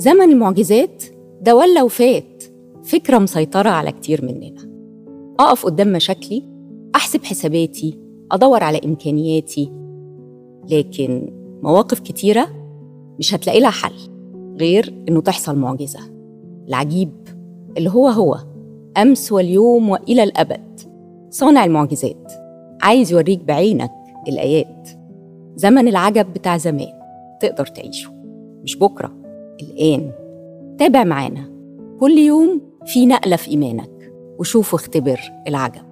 زمن المعجزات ده ولا وفات فكرة مسيطرة على كتير مننا أقف قدام مشاكلي أحسب حساباتي أدور على إمكانياتي لكن مواقف كتيرة مش هتلاقي لها حل غير إنه تحصل معجزة العجيب اللي هو هو أمس واليوم وإلى الأبد صانع المعجزات عايز يوريك بعينك الآيات زمن العجب بتاع زمان تقدر تعيشه مش بكرة الآن تابع معانا كل يوم في نقلة في إيمانك وشوف واختبر العجب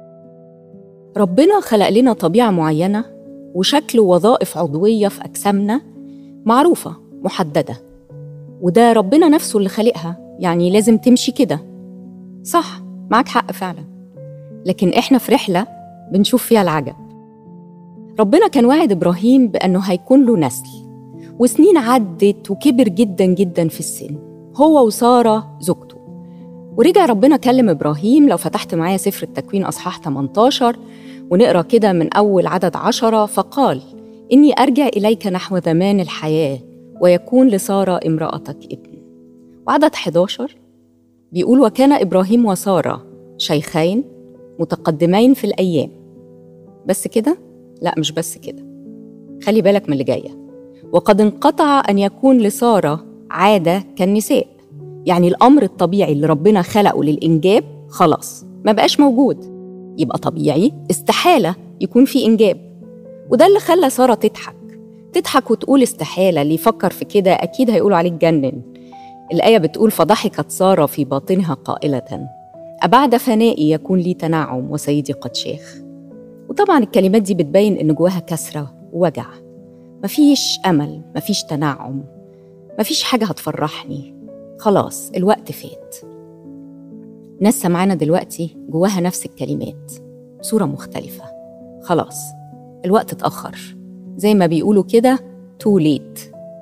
ربنا خلق لنا طبيعة معينة وشكل ووظائف عضوية في أجسامنا معروفة محددة وده ربنا نفسه اللي خلقها يعني لازم تمشي كده صح معك حق فعلا لكن إحنا في رحلة بنشوف فيها العجب ربنا كان واعد إبراهيم بأنه هيكون له نسل وسنين عدت وكبر جدا جدا في السن هو وسارة زوجته ورجع ربنا كلم إبراهيم لو فتحت معايا سفر التكوين أصحاح 18 ونقرأ كده من أول عدد عشرة فقال إني أرجع إليك نحو زمان الحياة ويكون لسارة امرأتك ابن وعدد 11 بيقول وكان إبراهيم وسارة شيخين متقدمين في الأيام بس كده؟ لا مش بس كده خلي بالك من اللي جاية وقد انقطع أن يكون لسارة عادة كالنساء يعني الأمر الطبيعي اللي ربنا خلقه للإنجاب خلاص ما بقاش موجود يبقى طبيعي استحالة يكون في إنجاب وده اللي خلى سارة تضحك تضحك وتقول استحالة اللي يفكر في كده أكيد هيقولوا عليه اتجنن الآية بتقول فضحكت سارة في باطنها قائلة أبعد فنائي يكون لي تنعم وسيدي قد شيخ وطبعا الكلمات دي بتبين إن جواها كسرة ووجع مفيش أمل مفيش تنعم مفيش حاجة هتفرحني خلاص الوقت فات ناس سمعانا دلوقتي جواها نفس الكلمات بصورة مختلفة خلاص الوقت اتأخر زي ما بيقولوا كده تو ليت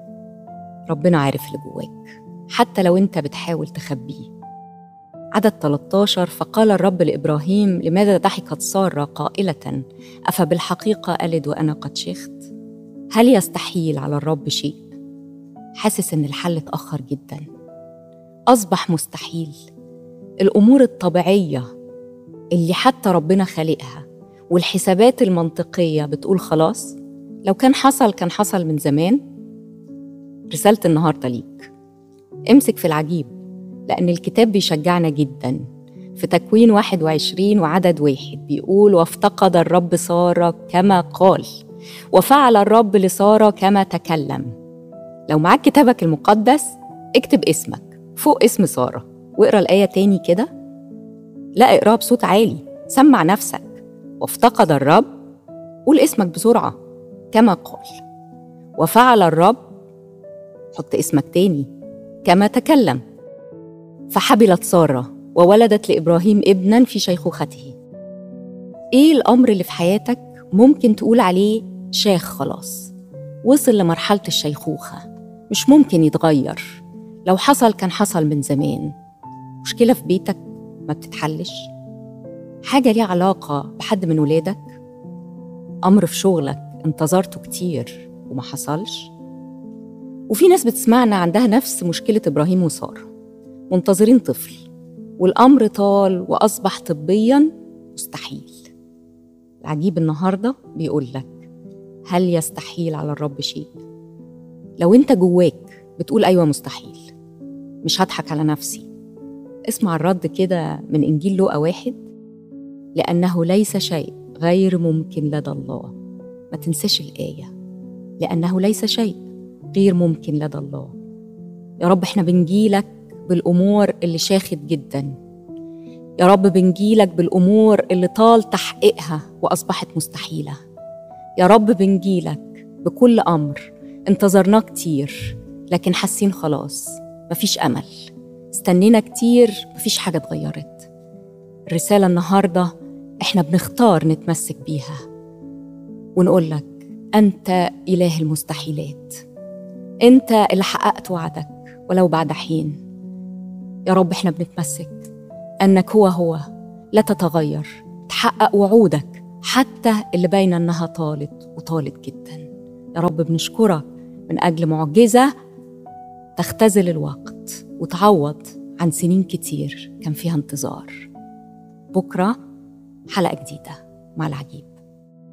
ربنا عارف اللي جواك حتى لو انت بتحاول تخبيه عدد 13 فقال الرب لإبراهيم لماذا ضحكت سارة قائلة أفبالحقيقة ألد وأنا قد شخت هل يستحيل على الرب شيء حاسس إن الحل اتأخر جدا أصبح مستحيل الأمور الطبيعية اللي حتى ربنا خالقها والحسابات المنطقية بتقول خلاص لو كان حصل كان حصل من زمان رسالة النهاردة ليك امسك في العجيب لأن الكتاب بيشجعنا جدا في تكوين 21 وعدد واحد بيقول وافتقد الرب سارة كما قال وفعل الرب لسارة كما تكلم لو معاك كتابك المقدس اكتب اسمك فوق اسم سارة واقرا الآية تاني كده لا اقراها بصوت عالي سمع نفسك وافتقد الرب قول اسمك بسرعة كما قال وفعل الرب حط اسمك تاني كما تكلم فحبلت سارة وولدت لإبراهيم ابنا في شيخوخته إيه الأمر اللي في حياتك ممكن تقول عليه شاخ خلاص وصل لمرحلة الشيخوخة مش ممكن يتغير لو حصل كان حصل من زمان مشكلة في بيتك ما بتتحلش حاجة ليها علاقة بحد من ولادك أمر في شغلك انتظرته كتير وما حصلش وفي ناس بتسمعنا عندها نفس مشكلة إبراهيم وسارة منتظرين طفل والأمر طال وأصبح طبيا مستحيل العجيب النهاردة بيقول لك هل يستحيل على الرب شيء لو انت جواك بتقول أيوة مستحيل مش هضحك على نفسي اسمع الرد كده من إنجيل لوقا واحد لأنه ليس شيء غير ممكن لدى الله ما تنساش الآية لأنه ليس شيء غير ممكن لدى الله يا رب احنا بنجيلك بالأمور اللي شاخت جدا يا رب بنجيلك بالأمور اللي طال تحقيقها وأصبحت مستحيلة يا رب بنجيلك بكل أمر انتظرناه كتير لكن حاسين خلاص مفيش أمل استنينا كتير مفيش حاجة اتغيرت الرسالة النهاردة احنا بنختار نتمسك بيها ونقول لك أنت إله المستحيلات أنت اللي حققت وعدك ولو بعد حين يا رب احنا بنتمسك أنك هو هو لا تتغير تحقق وعودك حتى اللي باينة أنها طالت وطالت جدا يا رب بنشكرك من أجل معجزة تختزل الوقت وتعوض عن سنين كتير كان فيها انتظار بكرة حلقة جديدة مع العجيب